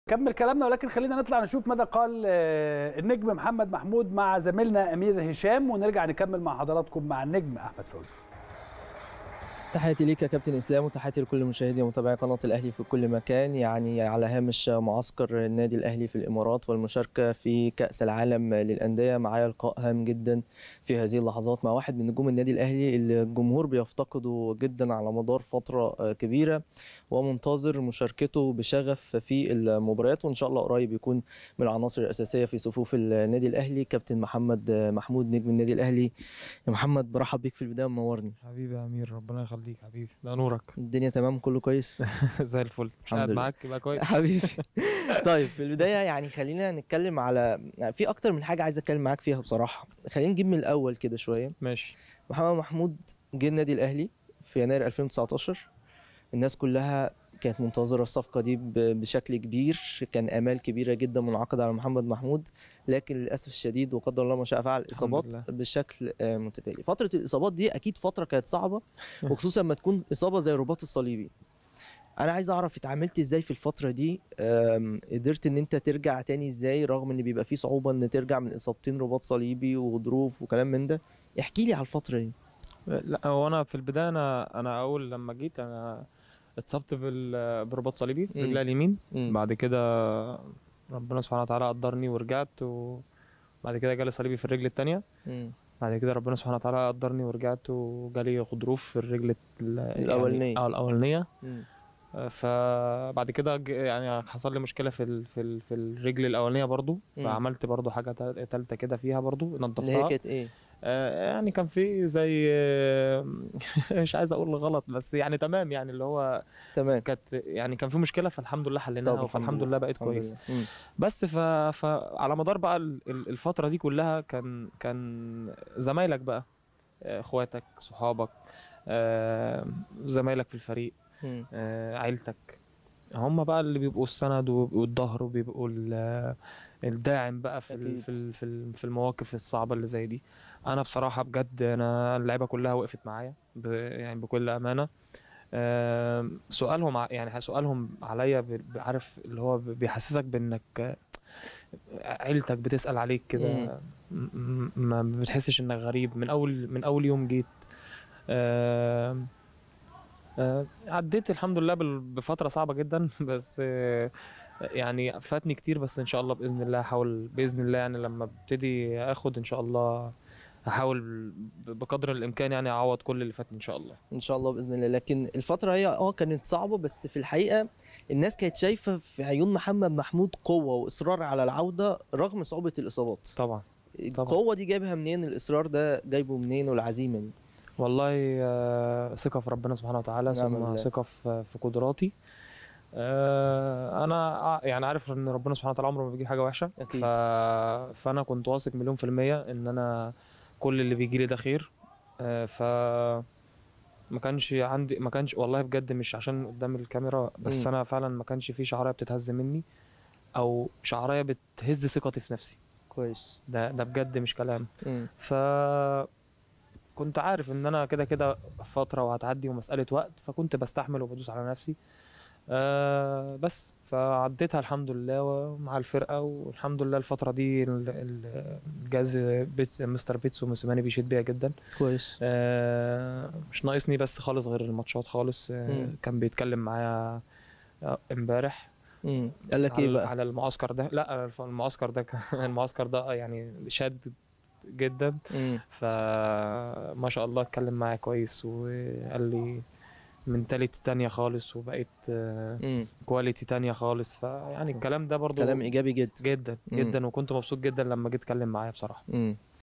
كمل كلامنا ولكن خلينا نطلع نشوف ماذا قال آه، النجم محمد محمود مع زميلنا امير هشام ونرجع نكمل مع حضراتكم مع النجم احمد فوزي تحياتي ليك يا كابتن اسلام وتحياتي لكل مشاهدي ومتابعي قناه الاهلي في كل مكان يعني على هامش معسكر النادي الاهلي في الامارات والمشاركه في كاس العالم للانديه معايا لقاء هام جدا في هذه اللحظات مع واحد من نجوم النادي الاهلي اللي الجمهور بيفتقده جدا على مدار فتره كبيره ومنتظر مشاركته بشغف في المباريات وان شاء الله قريب يكون من العناصر الاساسيه في صفوف النادي الاهلي كابتن محمد محمود نجم النادي الاهلي يا محمد برحب بيك في البدايه منورني حبيبي يا امير ربنا يخليك حبيبي ده نورك الدنيا تمام كله كويس زي الفل مش الحمد قاعد لله. معاك يبقى كويس حبيبي طيب في البدايه يعني خلينا نتكلم على في اكتر من حاجه عايز اتكلم معاك فيها بصراحه خلينا نجيب من الاول كده شويه ماشي محمد محمود جه النادي الاهلي في يناير 2019 الناس كلها كانت منتظره الصفقه دي ب- بشكل كبير كان امال كبيره جدا منعقده على محمد محمود لكن للاسف الشديد وقدر الله ما شاء فعل الاصابات لله. بشكل آه، متتالي فتره الاصابات دي اكيد فتره كانت صعبه وخصوصا لما تكون اصابه زي الرباط الصليبي انا عايز اعرف اتعاملت ازاي في الفتره دي أم، قدرت ان انت ترجع تاني ازاي رغم ان بيبقى في صعوبه ان ترجع من اصابتين رباط صليبي وغضروف وكلام من ده احكي لي على الفتره دي لا هو انا في البدايه انا انا اول لما جيت انا اتصبت بال- برباط صليبي في مم. رجلي اليمين مم. بعد كده ربنا سبحانه وتعالى قدرني ورجعت وبعد كده جالي صليبي في الرجل التانية مم. بعد كده ربنا سبحانه وتعالى قدرني ورجعت وجالي غضروف في الرجل ال- الأولانية. يعني اه الاولانيه مم. فبعد كده ج- يعني حصل لي مشكله في ال... في ال... في الرجل الاولانيه برضو مم. فعملت برضو حاجه تال- تالته كده فيها برضو اللي هي نضفتها كانت ايه آه، يعني كان في زي آه، مش عايز اقول غلط بس يعني تمام يعني اللي هو تمام كانت يعني كان في مشكله فالحمد لله طب حليناها الحمد فالحمد لله. لله بقيت الحمد كويس لله. مم. بس ف... فعلى مدار بقى ال- ال- الفتره دي كلها كان كان زمايلك بقى آه، اخواتك صحابك آه، زمايلك في الفريق مم. آه، عيلتك هم بقى اللي بيبقوا السند وبيبقوا الظهر وبيبقوا ال- الداعم بقى في ال- أكيد. في ال- في ال- في المواقف الصعبه اللي زي دي انا بصراحه بجد انا اللعيبه كلها وقفت معايا ب- يعني بكل امانه آم، سؤالهم ع- يعني سؤالهم عليا ب- ب- عارف اللي هو ب- بيحسسك بانك آه، عيلتك بتسأل عليك كده م- م- ما بتحسش انك غريب من اول من اول يوم جيت آم، آه، عديت الحمد لله بال- بفترة صعبة جدا بس آه، يعني فاتني كتير بس ان شاء الله باذن الله هحاول باذن الله يعني لما ابتدي اخد ان شاء الله هحاول ب- بقدر الامكان يعني اعوض كل اللي فاتني ان شاء الله ان شاء الله باذن الله لكن الفتره هي اه كانت صعبه بس في الحقيقه الناس كانت شايفه في عيون محمد محمود قوه واصرار على العوده رغم صعوبه الاصابات طبعا طبعا. القوه دي جايبها منين الاصرار ده جايبه منين والعزيمه دي والله آه، ثقة في ربنا سبحانه وتعالى نعم ثم بالله. ثقة في في قدراتي آه، انا ع- يعني عارف ان ربنا سبحانه وتعالى عمره ما بيجيب حاجة وحشة أكيد. ف... فانا كنت واثق مليون في المية ان انا كل اللي بيجي لي ده خير آه، ف ما كانش عندي ما كانش والله بجد مش عشان قدام الكاميرا بس مم. انا فعلا ما كانش في شعرايه بتتهز مني او شعرايه بتهز ثقتي في نفسي كويس ده ده بجد مش كلام مم. ف كنت عارف ان انا كده كده فتره وهتعدي ومساله وقت فكنت بستحمل وبدوس على نفسي آه بس فعديتها الحمد لله ومع الفرقه والحمد لله الفتره دي ال- ال- الجهاز بيت مستر بيتسو موسيماني بيشيد بيها جدا كويس آه مش ناقصني بس خالص غير الماتشات خالص آه مم. كان بيتكلم معايا آه، امبارح مم. قال لك ايه على- بقى على المعسكر ده لا الف- المعسكر ده كان- المعسكر ده يعني شاد جدا مم. فما شاء الله اتكلم معايا كويس وقال لي منتاليتي تانية خالص وبقيت مم. كواليتي تانية خالص فيعني الكلام ده برضو كلام ايجابي جدا جدا مم. جدا وكنت مبسوط جدا لما جيت اتكلم معايا بصراحة مم.